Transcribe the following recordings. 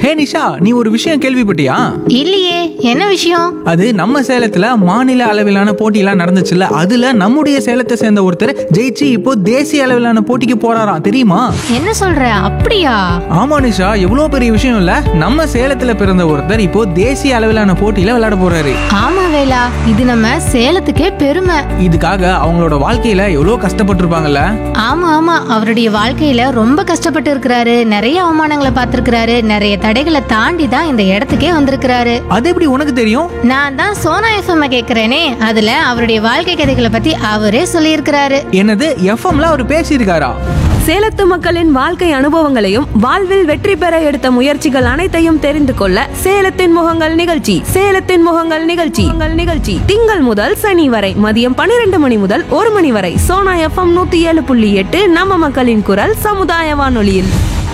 ஹே நிஷா நீ ஒரு விஷயம் கேள்விப்பட்டியா இல்லையே என்ன விஷயம் அது நம்ம சேலத்துல மாநில அளவிலான போட்டியெல்லாம் நடந்துச்சுல்ல அதுல நம்முடைய சேலத்தை சேர்ந்த ஒருத்தர் ஜெயிச்சு இப்போ தேசிய அளவிலான போட்டிக்கு போறாராம் தெரியுமா என்ன சொல்ற அப்படியா ஆமா நிஷா எவ்வளவு பெரிய விஷயம் இல்ல நம்ம சேலத்துல பிறந்த ஒருத்தர் இப்போ தேசிய அளவிலான போட்டியில விளையாட போறாரு ஆமா வேலா இது நம்ம சேலத்துக்கே பெருமை இதுக்காக அவங்களோட வாழ்க்கையில எவ்வளவு கஷ்டப்பட்டிருப்பாங்கல்ல ஆமா ஆமா அவருடைய வாழ்க்கையில ரொம்ப கஷ்டப்பட்டு இருக்கிறாரு நிறைய அவமானங்களை பார்த்திருக்கிறாரு நிறைய தடைகளை தாண்டி தான் இந்த இடத்துக்கே வந்திருக்கிறாரு அது எப்படி உனக்கு தெரியும் நான் தான் சோனா எஃப்எம் கேக்குறேனே அதுல அவருடைய வாழ்க்கை கதைகளை பத்தி அவரே சொல்லியிருக்கிறாரு என்னது எஃப்எம்ல அவர் பேசியிருக்காரா சேலத்து மக்களின் வாழ்க்கை அனுபவங்களையும் வாழ்வில் வெற்றி பெற எடுத்த முயற்சிகள் அனைத்தையும் தெரிந்து கொள்ள சேலத்தின் முகங்கள் நிகழ்ச்சி சேலத்தின் முகங்கள் நிகழ்ச்சி உங்கள் நிகழ்ச்சி திங்கள் முதல் சனி வரை மதியம் பன்னிரண்டு மணி முதல் ஒரு மணி வரை சோனா எஃப்எம் நூத்தி ஏழு புள்ளி எட்டு நம்ம மக்களின் குரல் சமுதாய வானொலியில்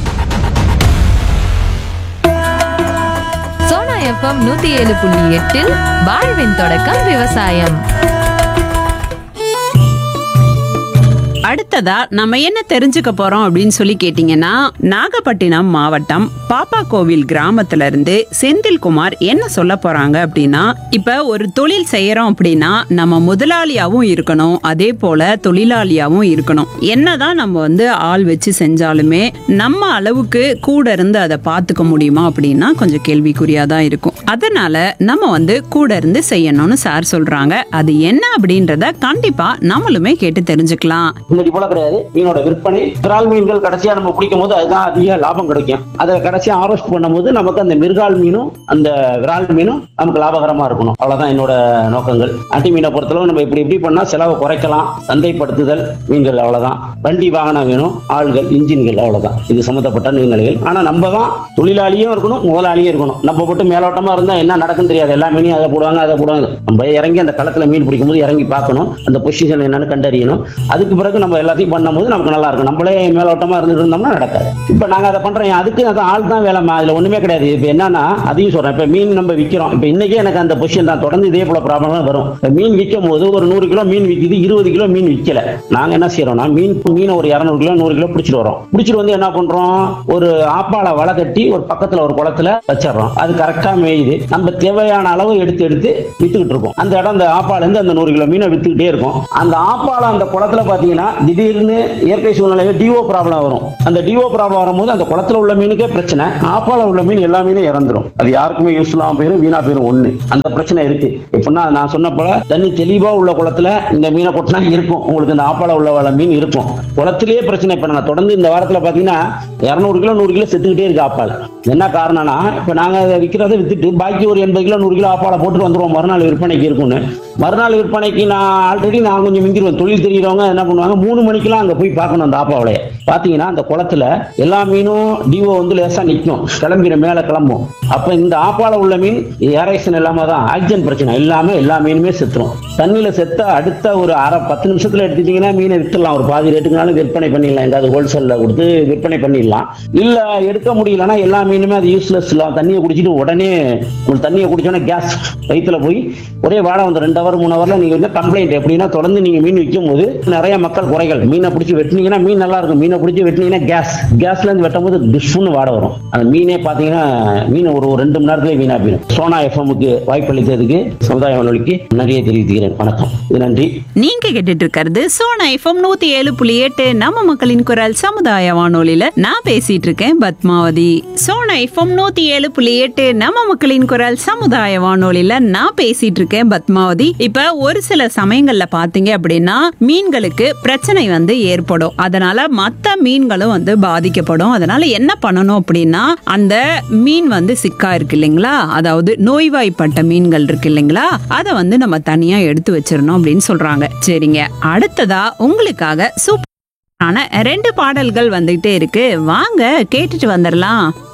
சோனா எஃப்எம் நூத்தி ஏழு புள்ளி எட்டில் வாழ்வின் தொடக்கம் விவசாயம் அடுத்ததா நம்ம என்ன தெரிஞ்சுக்க போறோம் அப்படின்னு சொல்லி கேட்டீங்கன்னா நாகப்பட்டினம் மாவட்டம் பாப்பா கோவில் கிராமத்துல இருந்து செந்தில்குமார் என்ன சொல்ல போறாங்க அப்படின்னா இப்ப ஒரு தொழில் செய்யறோம் அப்படின்னா நம்ம முதலாளியாவும் இருக்கணும் அதே போல தொழிலாளியாவும் இருக்கணும் என்னதான் நம்ம வந்து ஆள் வச்சு செஞ்சாலுமே நம்ம அளவுக்கு கூட இருந்து அதை பார்த்துக்க முடியுமா அப்படின்னா கொஞ்சம் கேள்விக்குறியா தான் இருக்கும் அதனால நம்ம வந்து கூட இருந்து செய்யணும்னு சார் சொல்றாங்க அது என்ன அப்படின்றத கண்டிப்பா நம்மளுமே கேட்டு தெரிஞ்சுக்கலாம் முன்னாடி போல கிடையாது மீனோட விற்பனை விரால் மீன்கள் கடைசியா நம்ம பிடிக்கும் போது அதுதான் அதிக லாபம் கிடைக்கும் அதை கடைசியா ஆரோஸ்ட் பண்ணும்போது நமக்கு அந்த மிருகால் மீனும் அந்த விரால் மீனும் நமக்கு லாபகரமா இருக்கணும் அவ்வளவுதான் என்னோட நோக்கங்கள் அட்டி மீனை பொறுத்தளவு நம்ம இப்படி இப்படி பண்ணா செலவை குறைக்கலாம் சந்தைப்படுத்துதல் மீன்கள் அவ்வளவுதான் வண்டி வாகனம் வேணும் ஆள்கள் இன்ஜின்கள் அவ்வளவுதான் இது சம்மந்தப்பட்ட நீர்நிலைகள் ஆனா நம்ம தான் தொழிலாளியும் இருக்கணும் முதலாளியும் இருக்கணும் நம்ம மட்டும் மேலோட்டமா இருந்தா என்ன நடக்குன்னு தெரியாது எல்லா மீனையும் அதை போடுவாங்க அதை போடுவாங்க நம்ம இறங்கி அந்த களத்துல மீன் பிடிக்கும் போது இறங்கி பார்க்கணும் அந்த பொசிஷன் என்னன்னு கண்டறியணும் அதுக்கு பிறகு நம்ம எல்லாத்தையும் பண்ணும்போது நமக்கு நல்லா இருக்கும் நம்மளே மேலோட்டமா இருந்துட்டு இருந்தோம்னா நடக்காது இப்ப நாங்க அதை பண்றோம் அதுக்கு அது ஆள் தான் வேலை அதுல ஒண்ணுமே கிடையாது இப்ப என்னன்னா அதையும் சொல்றேன் இப்ப மீன் நம்ம விக்கிறோம் இப்ப இன்னைக்கே எனக்கு அந்த பொசிஷன் தான் தொடர்ந்து இதே போல ப்ராப்ளம் வரும் இப்ப மீன் விற்கும் போது ஒரு நூறு கிலோ மீன் விக்குது இருபது கிலோ மீன் விக்கல நாங்க என்ன செய்யறோம்னா மீன் மீனை ஒரு இரநூறு கிலோ நூறு கிலோ பிடிச்சிட்டு வரோம் பிடிச்சிட்டு வந்து என்ன பண்றோம் ஒரு ஆப்பால வலை கட்டி ஒரு பக்கத்துல ஒரு குளத்துல வச்சிடறோம் அது கரெக்டா மேயுது நம்ம தேவையான அளவு எடுத்து எடுத்து வித்துக்கிட்டு இருக்கோம் அந்த இடம் அந்த ஆப்பால இருந்து அந்த நூறு கிலோ மீனை வித்துக்கிட்டே இருக்கும் அந்த ஆப்பால அந்த குளத்துல பாத்தீங்கன்னா திடீர்னு இயற்கை சூழ்நிலையில டிஓ ப்ராப்ளம் வரும் அந்த டிஓ ப்ராப்ளம் வரும்போது அந்த குளத்துல உள்ள மீனுக்கே பிரச்சனை ஆப்பால உள்ள மீன் எல்லா மீனும் இறந்துரும் அது யாருக்குமே யூஸ் இல்லாம போயிரும் வீணா போயிரும் ஒண்ணு அந்த பிரச்சனை இருக்கு எப்படின்னா நான் சொன்ன போல தண்ணி தெளிவா உள்ள குளத்துல இந்த மீனை கொட்டினா இருக்கும் உங்களுக்கு இந்த ஆப்பால உள்ள வள மீன் இருக்கும் குளத்திலேயே பிரச்சனை இப்ப நான் தொடர்ந்து இந்த வாரத்துல பாத்தீங்கன்னா இருநூறு கிலோ நூறு கிலோ செத்துக்கிட்டே இருக்கு ஆப்பால என்ன காரணம்னா இப்ப நாங்க அதை விற்கிறத வித்துட்டு பாக்கி ஒரு எண்பது கிலோ நூறு கிலோ ஆப்பால போட்டு வந்துருவோம் மறுநாள் விற்பனைக்கு இருக்கும்னு மறுநாள் விற்பனைக்கு நான் ஆல்ரெடி நான் கொஞ்சம் மிந்திருவேன் தொழில் தெரிகிறவங்க என்ன பண்ணுவாங்க மூணு மணிக்கெல்லாம் அங்க போய் பார்க்கணும் அந்த ஆப்பாவளைய பாத்தீங்கன்னா அந்த குளத்துல எல்லா மீனும் டிஓ வந்து லேசா நிற்கும் கிளம்பின மேல கிளம்பும் அப்ப இந்த ஆப்பால உள்ள மீன் ஏரேஷன் இல்லாம தான் ஆக்சிஜன் பிரச்சனை இல்லாம எல்லா மீனுமே செத்துரும் தண்ணியில செத்த அடுத்த ஒரு அரை பத்து நிமிஷத்துல எடுத்துட்டீங்கன்னா மீனை வித்துடலாம் ஒரு பாதி ரேட்டுக்குனாலும் விற்பனை பண்ணிடலாம் எங்காவது ஹோல்சேல்ல கொடுத்து விற்பனை பண்ணிடலாம் இல்ல எடுக்க முடியலன்னா எல்லா மீனுமே அது யூஸ்லெஸ் இல்லாம தண்ணியை குடிச்சிட்டு உடனே ஒரு தண்ணியை குடிச்சோன்னா கேஸ் வயிற்றுல போய் ஒரே வாடை வந்து ரெண்டு ஹவர் மூணு ஹவர்ல நீங்க வந்து கம்ப்ளைண்ட் எப்படின்னா தொடர்ந்து நீங்க மீன் விற்கும் போது நிறைய மக்கள் குறைகள் மீனை பிடிச்சி வெட்டினீங்கன்னா மீன் நல்லா இருக்கும் மீனை பிடிச்சி வெட்டினீங்கன்னா கேஸ் கேஸ்ல இருந்து வெட்டும் போது டிஷ்னு வாடை வரும் அந்த மீனே பாத்தீங்கன்னா மீன் ஒரு ஒரு ரெண்டு மணி நேரத்துல வீணா போயிடும் சோனா எஃப்எம்க்கு வாய்ப்பளித்ததுக்கு சமுதாய வானொலிக்கு நன்றியை தெரிவித்துக்கிறேன் வணக்கம் இது நன்றி நீங்க கேட்டுட்டு இருக்கிறது சோனா எஃப்எம் நூத்தி ஏழு புள்ளி எட்டு நம்ம மக்களின் குரல் சமுதாய வானொலியில நான் பேசிட்டு இருக்கேன் பத்மாவதி சோனா எஃப்எம் நூத்தி ஏழு புள்ளி எட்டு நம்ம மக்களின் குரல் சமுதாய வானொலியில நான் பேசிட்டு இருக்கேன் பத்மாவதி இப்ப ஒரு சில சமயங்கள்ல பாத்தீங்க அப்படின்னா மீன்களுக்கு பிரச்சனை வந்து ஏற்படும் அதனால மத்த மீன்களும் வந்து பாதிக்கப்படும் அதனால என்ன பண்ணணும் அப்படின்னா அந்த மீன் வந்து சிக்கா இருக்கு இல்லைங்களா அதாவது நோய்வாய்ப்பட்ட மீன்கள் இருக்கு இல்லைங்களா அதை வந்து நம்ம தனியா எடுத்து வச்சிடணும் அப்படின்னு சொல்றாங்க சரிங்க அடுத்ததா உங்களுக்காக சூப்பரான ரெண்டு பாடல்கள் வந்துகிட்டே இருக்கு வாங்க கேட்டுட்டு வந்துடலாம்